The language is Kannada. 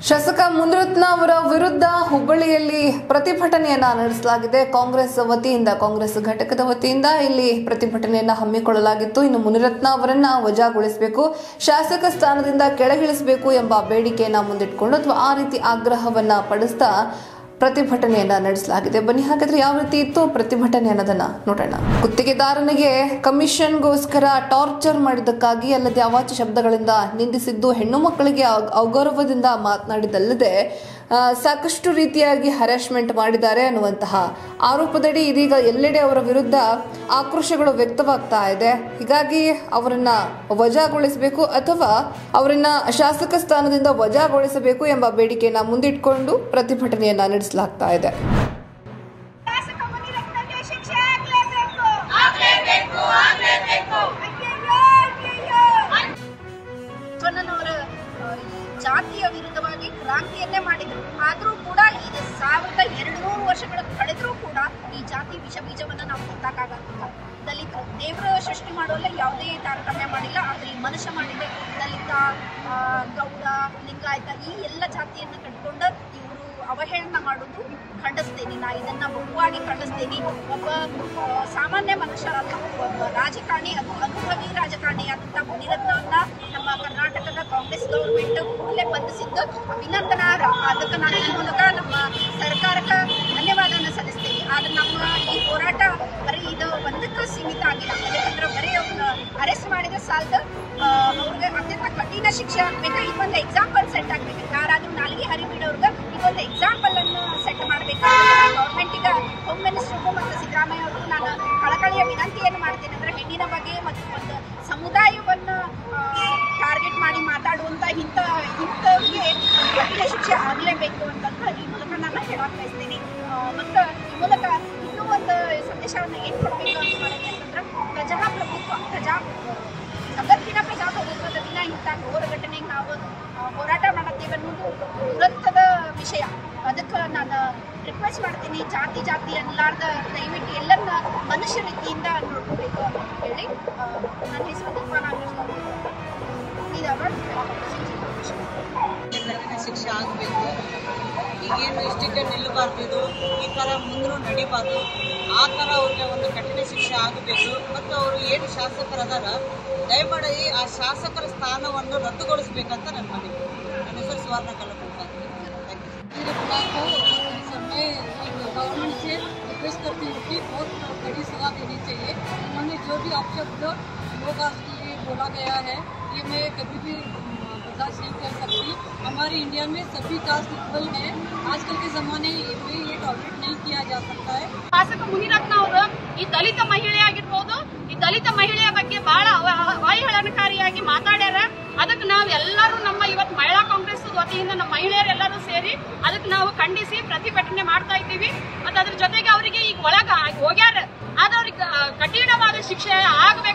ಶಾಸಕ ಮುನಿರತ್ನ ಅವರ ವಿರುದ್ಧ ಹುಬ್ಬಳ್ಳಿಯಲ್ಲಿ ಪ್ರತಿಭಟನೆಯನ್ನ ನಡೆಸಲಾಗಿದೆ ಕಾಂಗ್ರೆಸ್ ವತಿಯಿಂದ ಕಾಂಗ್ರೆಸ್ ಘಟಕದ ವತಿಯಿಂದ ಇಲ್ಲಿ ಪ್ರತಿಭಟನೆಯನ್ನ ಹಮ್ಮಿಕೊಳ್ಳಲಾಗಿತ್ತು ಇನ್ನು ಮುನಿರತ್ನ ಅವರನ್ನ ವಜಾಗೊಳಿಸಬೇಕು ಶಾಸಕ ಸ್ಥಾನದಿಂದ ಕೆಳಗಿಳಿಸಬೇಕು ಎಂಬ ಬೇಡಿಕೆಯನ್ನ ಮುಂದಿಟ್ಕೊಂಡು ಅಥವಾ ಆ ರೀತಿ ಆಗ್ರಹವನ್ನ ಪಡಿಸ್ತಾ ಪ್ರತಿಭಟನೆಯನ್ನ ನಡೆಸಲಾಗಿದೆ ಬನ್ನಿ ಹಾಗಾದ್ರೆ ಯಾವ ರೀತಿ ಇತ್ತು ಪ್ರತಿಭಟನೆ ಅನ್ನೋದನ್ನ ನೋಡೋಣ ಗುತ್ತಿಗೆದಾರನಿಗೆ ಕಮಿಷನ್ಗೋಸ್ಕರ ಟಾರ್ಚರ್ ಮಾಡಿದ್ದಕ್ಕಾಗಿ ಅಲ್ಲದೆ ಅವಾಚ್ಯ ಶಬ್ದಗಳಿಂದ ನಿಂದಿಸಿದ್ದು ಹೆಣ್ಣು ಮಕ್ಕಳಿಗೆ ಅವ- ಅವಗೌರವದಿಂದ ಮಾತನಾಡಿದ್ದಲ್ಲದೆ ಆ, ಸಾಕಷ್ಟು ರೀತಿಯಾಗಿ ಹರಾಸ್ಮೆಂಟ್ ಮಾಡಿದ್ದಾರೆ ಅನ್ನುವಂತಹ ಆರೋಪದಡಿ ಇದೀಗ ಎಲ್ಲೆಡೆ ಅವರ ವಿರುದ್ಧ ಆಕ್ರೋಶಗಳು ವ್ಯಕ್ತವಾಗ್ತಾ ಇದೆ ಹೀಗಾಗಿ ಅವರನ್ನ ವಜಾಗೊಳಿಸಬೇಕು ಅಥವಾ ಅವರನ್ನ ಶಾಸಕ ಸ್ಥಾನದಿಂದ ವಜಾಗೊಳಿಸಬೇಕು ಎಂಬ ಬೇಡಿಕೆಯನ್ನ ಮುಂದಿಟ್ಕೊಂಡು ಪ್ರತಿಭಟನೆಯನ್ನ ನಡೆಸಲಾಗ್ತಾ ಇದೆ ಶಾಸಕ ಮುನಿರತ್ನಗೆ ಶಿಕ್ಷೆ ಆಗ್ಲೇಬೇಕು ಆಗ್ಲೇಬೇಕು ಆಗ್ಲೇಬೇಕು ಅಯ್ಯಯ್ಯೋ ಅಯ್ಯಯ್ಯೋ ಬಸವಣ್ಣನವರ ಆ, ಈ ಜಾತಿಯ ವಿರುದ್ಧವಾಗಿ ಕ್ರಾಂತಿಯನ್ನೇ ಮಾಡಿದ್ರು ಆದರೂ ಕೂಡ ಈ ಸಾವಿರದ ಎರಡು ನೂರು ವರ್ಷಗಳ ಕಳೆದರೂ ಕೂಡ ಈ ಜಾತಿ ವಿಷ ಬೀಜವನ್ನು ನಾವು ಕಿತ್ತಾಕಾಗಲ್ಲ ದಲಿತ ದೇವರ ಸೃಷ್ಟಿ ಮಾಡುವಲ್ಲ ಯಾವುದೇ ತಾರತಮ್ಯ ಮಾಡಿಲ್ಲ ಆದರೆ ಈ ಮನುಷ್ಯ ಮಾಡಿದೆ ದಲಿತ ಆ, ಗೌಡ ಲಿಂಗಾಯತ ಈ ಎಲ್ಲ ಜಾತಿಯನ್ನು ಕಟ್ಕೊಂಡ ಇವರು ಅವಹೇಳನ ಮಾಡೋದು ಖಂಡಿಸ್ತೇನೆ ನಾ ಇದನ್ನ ಬಹುವಾಗಿ ಖಂಡಿಸ್ತೇನೆ ಒಬ್ಬ ಆ, ಸಾಮಾನ್ಯ ಮನುಷ್ಯ ಅಲ್ಲ ಒಬ್ಬ ರಾಜಕಾರಣಿ ಅದು ಅನುಭವಿ ರಾಜಕಾರಣಿ ಆದಂತ ಮುನಿರತ್ನವನ್ನ ನಮ್ಮ ಕರ್ನಾಟಕದ ಕಾಂಗ್ರೆಸ್ ಗೌರ್ಮೆಂಟ್ ಕೂಡಲೇ ಬಂಧಿಸಿದ್ದು ಅಭಿನಂದನಾರ್ಹ ಅದಕ್ಕೆ ನಾನು ಈ ಮೂಲಕ ನಮ್ಮ ಸರ್ಕಾರಕ್ಕೆ ಧನ್ಯವಾದವನ್ನು ಸಲ್ಲಿಸ್ತೇನೆ ಆದ್ರೆ ನಮ್ಮ ಈ ಹೋರಾಟ ಬರೀ ಇದು ಒಂದಕ್ಕೆ ಸೀಮಿತ ಆಗಿಲ್ಲ ಯಾಕಂದ್ರೆ ಬರೀ ಅವ್ರನ್ನ ಅರೆಸ್ಟ್ ಮಾಡಿದ್ರೆ ಸಾಲದ ಅವ್ರಿಗೆ ಅತ್ಯಂತ ಕಠಿಣ ಶಿಕ್ಷೆ ಆಗ್ಬೇಕು ಇದೊಂದು ಎಕ್ಸಾಂಪಲ್ ಸೆಟ್ ಆಗ್ಬೇಕು ಯಾರಾದ್ರೂ ನಾಲ್ಗೆ ಹರಿಬಿಡೋರ್ಗೆ ಇದೊಂದು ಎಕ್ಸಾಂಪಲ್ ಅನ್ನು ಸೆಟ್ ಮಾಡಬೇಕು ಗೌರ್ಮೆಂಟಿಗೆ ಹೋಮ್ ಮಿನಿಸ್ಟರ್ಗೂ ಮತ್ತು ಸಿದ್ದರಾಮಯ್ಯ ಅವ್ರಿಗೂ ನಾನು ಕಳಕಳಿಯ ವಿನಂತಿಯನ್ನು ಮಾಡ್ತೇನೆ ಅಂದ್ರೆ ಹೆಣ್ಣಿನ ಬಗ್ಗೆ ಮತ್ತು ಒಂದು ಸಮುದಾಯವನ್ನು ಟಾರ್ಗೆಟ್ ಮಾಡಿ ಮಾತಾಡುವಂತ ಇಂಥ ಇಂಥವ್ರಿಗೆ ಕಠಿಣ ಶಿಕ್ಷೆ ಆಗಲೇಬೇಕು ಅಂತಂದ್ರೆ ಈ ಮೂಲಕ ನಾನು ಹೇಳಕ್ ಬಯಸ್ತೀನಿ ಆ, ಮತ್ತು ಈ ಮೂಲಕ ಇನ್ನೂ ಒಂದು ಸಂದೇಶವನ್ನು ಏನು ಕೊಡಬೇಕು ಅಂತ ಮಾಡಿದೆ ಅಂತಂದ್ರೆ ಪ್ರಜಾಪ್ರಭುತ್ವ ಪ್ರಜಾ ಜಗತ್ತಿನ ಪ್ರಜಾಪ್ರಭುತ್ವದ ದಿನ ಇಂಥ ಘೋರ ಘಟನೆಗೆ ನಾವು ಆ, ಹೋರಾಟ ಮಾಡುತ್ತೇವೆ ಅನ್ನೋದು ದುರಂತದ ವಿಷಯ ಅದಕ್ಕೆ ನಾನು ರಿಕ್ವೆಸ್ಟ್ ಮಾಡ್ತೀನಿ ಜಾತಿ ಜಾತಿ ಅನ್ಲಾರ್ದ ದಯವಿಟ್ಟು ಎಲ್ಲರನ್ನ ಮನುಷ್ಯ ರೀತಿಯಿಂದ ನೋಡ್ಕೋಬೇಕು ಅಂತ ಹೇಳಿ ಆ, ನನ್ನ ಹೆಸರು ದೀಪಾ ನಾಗರಾಜ್ ಗೌಡ. ಇದಾವ ಕಠಿಣ ಶಿಕ್ಷೆ ಆಗಬೇಕು ಈಗೇನು ಇಷ್ಟಕ್ಕೆ ನಿಲ್ಲಬಾರ್ದು ಇದು ಈ ಥರ ಮುಂದೂ ನಡಿಬಾರ್ದು ಆ ಥರ ಅವ್ರಿಗೆ ಒಂದು ಕಠಿಣ ಶಿಕ್ಷೆ ಆಗಬೇಕು ಮತ್ತು ಅವರು ಏನು ಶಾಸಕರದಾರ ದಯಮಾಡಿ ಆ ಶಾಸಕರ ಸ್ಥಾನವನ್ನು ರದ್ದುಗೊಳಿಸ್ಬೇಕಂತ ನನ್ನ ಮನವಿ ನನ್ನ ಹೆಸರು ಸುವರ್ಣ ಕಲ್ಲಪುಟ್ಟ ಥ್ಯಾಂಕ್ ಯು मेरे खिलाफ हो मैं गवर्नमेंट से रिक्वेस्ट करती हूँ कि बहुत बड़ी सजा देनी चाहिए उन्होंने जो भी अपशब्द लोग आज के लिए बोला गया है ये मैं कभी भी अम, बर्दाश्त नहीं कर सकती हमारे इंडिया में सभी कास्ट इक्वल है आजकल के ज़माने में ये टॉलरेट नहीं किया जा सकता है ಶಾಸಕ ಮುನಿರತ್ನ ಅವರು ಈ ದಲಿತ ಮಹಿಳೆ ಆಗಿರ್ಬೋದು ಈ ದಲಿತ ಮಹಿಳೆಯ ಬಗ್ಗೆ ಬಹಳ ಅವ- ಅವಹೇಳನಕಾರಿಯಾಗಿ ಮಾತಾಡ್ಯಾರ ಅದಕ್ಕೆ ನಾವು ಎಲ್ಲರೂ ನಮ್ಮ ಇವತ್ತು ಮಹಿಳಾ ಕಾಂಗ್ರೆಸ್ ವತಿಯಿಂದ ನಮ್ಮ ಮಹಿಳೆಯರೆಲ್ಲರೂ ಸೇರಿ ಅದಕ್ಕೆ ನಾವು ಖಂಡಿಸಿ ಪ್ರತಿಭಟನೆ ಮಾಡ್ತಾ ಇದ್ದೀವಿ ಮತ್ತು ಅದ್ರ ಜೊತೆಗೆ ಅವರಿಗೆ ಈಗ ಒಳಗ ಹೋಗ್ಯಾರ ಆದ್ರೆ ಅವ್ರಿಗೆ ಕಠಿಣವಾದ ಶಿಕ್ಷೆ ಆಗಬೇಕು